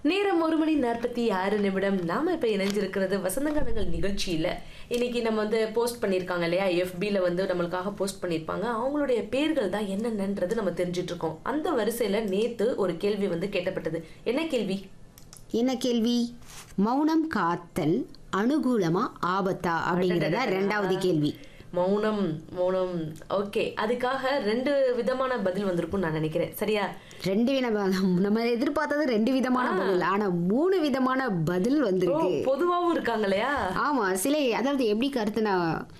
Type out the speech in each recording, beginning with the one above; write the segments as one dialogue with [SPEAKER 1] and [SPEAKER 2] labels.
[SPEAKER 1] நேரம் ஒரு மணி நாற்பத்தி ஆறு நிமிடம் நாம இப்ப இணைஞ்சிருக்கிறது வசந்தகானங்கள் நிகழ்ச்சியில இன்னைக்கு நம்ம வந்து போஸ்ட் பண்ணியிருக்காங்க இல்லையா எஃபில வந்து நம்மளுக்காக போஸ்ட் பண்ணியிருப்பாங்க அவங்களுடைய பேர்கள் தான் என்னென்னன்றது நம்ம தெரிஞ்சுட்டு இருக்கோம் அந்த வரிசையில நேத்து ஒரு கேள்வி வந்து கேட்டப்பட்டது என்ன கேள்வி
[SPEAKER 2] என்ன கேள்வி மௌனம் காத்தல் அனுகூலமா ஆபத்தா அப்படிங்கறத ரெண்டாவது கேள்வி
[SPEAKER 1] மௌனம் மௌனம் ஓகே அதுக்காக ரெண்டு விதமான பதில் வந்திருக்கும்னு நான் நினைக்கிறேன் சரியா
[SPEAKER 2] ரெண்டு விதமான நம்ம எதிர்பார்த்தது ரெண்டு விதமான பதில் ஆனா மூணு விதமான பதில்
[SPEAKER 1] ஓ
[SPEAKER 2] வந்திருக்கு
[SPEAKER 1] பொதுவாவும் இருக்காங்க இல்லையா
[SPEAKER 2] ஆமா சில அதாவது எப்படி கருத்துனா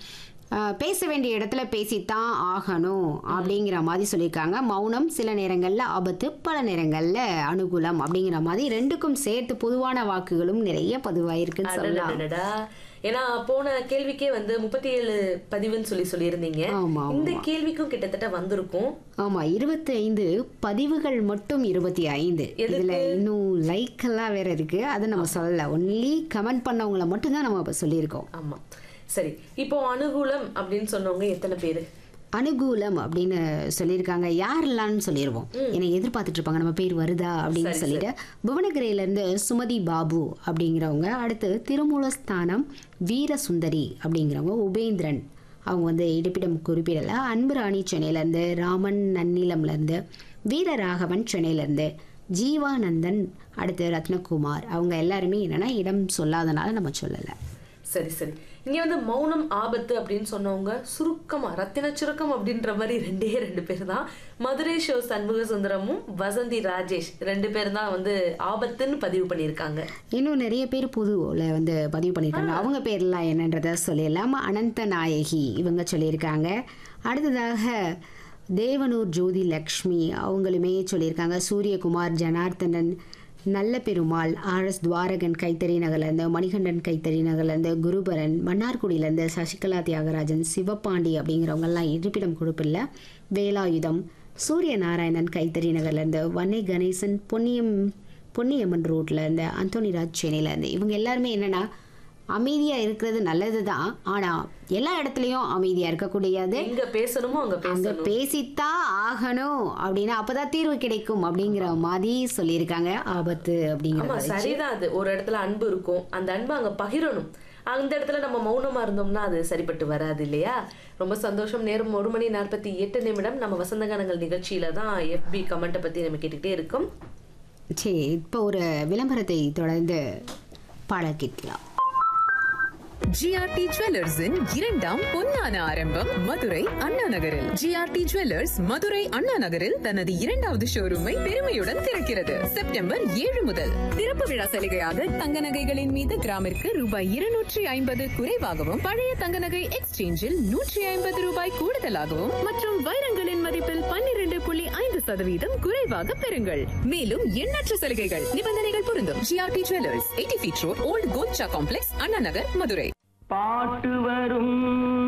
[SPEAKER 2] ஆஹ், பேச வேண்டிய இடத்துல பேசித்தான் ஆகணும் அப்படிங்கிற மாதிரி சொல்லியிருக்காங்க மௌனம் சில நேரங்கள்ல ஆபத்து பல நேரங்கள்ல அனுகூலம் அப்படிங்கிற மாதிரி ரெண்டுக்கும் சேர்த்து பொதுவான வாக்குகளும் நிறைய பதிவாயிருக்குன்னு சொல்லலாம்
[SPEAKER 1] அடடடடா. ஏன்னா போன கேள்விக்கே வந்து முப்பத்தி ஏழு பதிவுன்னு சொல்லி சொல்லியிருந்தீங்க
[SPEAKER 2] ஆமா,
[SPEAKER 1] இந்த கேள்விக்கும் கிட்டத்தட்ட வந்திருக்கும்
[SPEAKER 2] ஆமா இருபத்தி ஐந்து பதிவுகள் மட்டும் இருபத்தி ஐந்து இதுல இன்னும் லைக் எல்லாம் வேற இருக்கு அது நம்ம சொல்லல ஒன்லி கமெண்ட் பண்ணவங்கள மட்டும்தான் நம்ம இப்ப சொல்லியிருக்கோம்
[SPEAKER 1] ஆமா சரி இப்போ அனுகூலம் அப்படின்னு சொன்னவங்க எத்தனை பேரு
[SPEAKER 2] அனுகூலம் அப்படின்னு சொல்லியிருக்காங்க யாரெல்லாம்னு சொல்லிடுவோம் என்னை எதிர்பார்த்துட்டு இருப்பாங்க நம்ம பேர் வருதா அப்படின்னு சொல்லிட்டு புவனகிரியில இருந்து சுமதி பாபு அப்படிங்கிறவங்க அடுத்து திருமூலஸ்தானம் வீரசுந்தரி அப்படிங்கிறவங்க உபேந்திரன் அவங்க வந்து இருப்பிடம் குறிப்பிடல அன்புராணி சென்னையிலேருந்து ராமன் நன்னிலம்லேருந்து வீரராகவன் சென்னையிலேருந்து ஜீவானந்தன் அடுத்து ரத்னகுமார் அவங்க எல்லாருமே என்னன்னா இடம் சொல்லாதனால நம்ம சொல்லலை
[SPEAKER 1] சரி சரி இங்க வந்து மௌனம் ஆபத்து அப்படின்னு சொன்னவங்க சுருக்கமா ரத்தின சுருக்கம் அப்படின்ற மாதிரி ரெண்டே ரெண்டு பேர் தான் மதுரை ஷோ சண்முக சுந்தரமும் வசந்தி ராஜேஷ் ரெண்டு பேர் தான் வந்து ஆபத்துன்னு பதிவு பண்ணியிருக்காங்க
[SPEAKER 2] இன்னும் நிறைய பேர் புதுவில் வந்து பதிவு பண்ணியிருக்காங்க அவங்க பேர்லாம் என்னன்றத சொல்லிடலாம் அனந்த நாயகி இவங்க சொல்லியிருக்காங்க அடுத்ததாக தேவனூர் ஜோதி லக்ஷ்மி அவங்களுமே சொல்லியிருக்காங்க சூரியகுமார் ஜனார்த்தனன் நல்ல பெருமாள் ஆர்எஸ் துவாரகன் கைத்தறி நகர்லேருந்து மணிகண்டன் கைத்தறி நகர்லேருந்து குருபரன் மன்னார்குடியிலேருந்து சசிகலா தியாகராஜன் சிவபாண்டி அப்படிங்கிறவங்கெல்லாம் இருப்பிடம் கொடுப்பில்ல வேலாயுதம் சூரிய நாராயணன் கைத்தறி நகர்லேருந்து வன்னை கணேசன் பொன்னியம் பொன்னியம்மன் ரோட்ல இருந்து அந்தோனிராஜ் சென்னையில இருந்து இவங்க எல்லாருமே என்னன்னா அமைதியா இருக்கிறது நல்லது தான் ஆனா எல்லா இடத்துலயும் அமைதியா இருக்கக்கூடியது
[SPEAKER 1] எங்க பேசணுமோ அங்க
[SPEAKER 2] அங்க
[SPEAKER 1] பேசணும்
[SPEAKER 2] பேசித்தான் ஆகணும் அப்படின்னா அப்பதான் தீர்வு கிடைக்கும் அப்படிங்கிற மாதிரி சொல்லியிருக்காங்க ஆபத்து அப்படிங்கிற
[SPEAKER 1] ஆமா
[SPEAKER 2] மாதிரி
[SPEAKER 1] சரிதான் அது ஒரு இடத்துல அன்பு இருக்கும் அந்த அன்பை அங்க பகிரணும் அந்த இடத்துல நம்ம மௌனமா இருந்தோம்னா அது சரிப்பட்டு வராது இல்லையா ரொம்ப சந்தோஷம் நேரம் ஒரு மணி நாற்பத்தி எட்டு நிமிடம் நம்ம வசந்தகானங்கள் நிகழ்ச்சியில தான் எஃபி கமெண்ட்டை பத்தி நம்ம கேட்டுக்கிட்டே இருக்கோம்
[SPEAKER 2] சரி இப்போ ஒரு விளம்பரத்தை தொடர்ந்து பாட கேட்கலாம்
[SPEAKER 3] ஜிஆர்டி ஜுவல்லர்ஸின் இரண்டாம் பொன்னான ஆரம்பம் மதுரை அண்ணா நகரில் ஜிஆர்டி ஜுவல்லர்ஸ் மதுரை அண்ணா நகரில் தனது இரண்டாவது ஷோரூமை பெருமையுடன் திறக்கிறது செப்டம்பர் ஏழு முதல் திறப்பு விழா சலுகையாக தங்க நகைகளின் மீது கிராமிற்கு ரூபாய் இருநூற்றி ஐம்பது குறைவாகவும் பழைய தங்க நகை எக்ஸ்சேஞ்சில் நூற்றி ஐம்பது ரூபாய் கூடுதலாகவும் மற்றும் வைரங்களின் மதிப்பில் பன்னிரண்டு புள்ளி ஐந்து சதவீதம் குறைவாக பெறுங்கள் மேலும் எண்ணற்ற சலுகைகள் நிபந்தனைகள் பொருந்தும் GRT jewellers eighty feet road old Golcha complex Anna Nagar Madurai
[SPEAKER 4] பாட்டு வரும்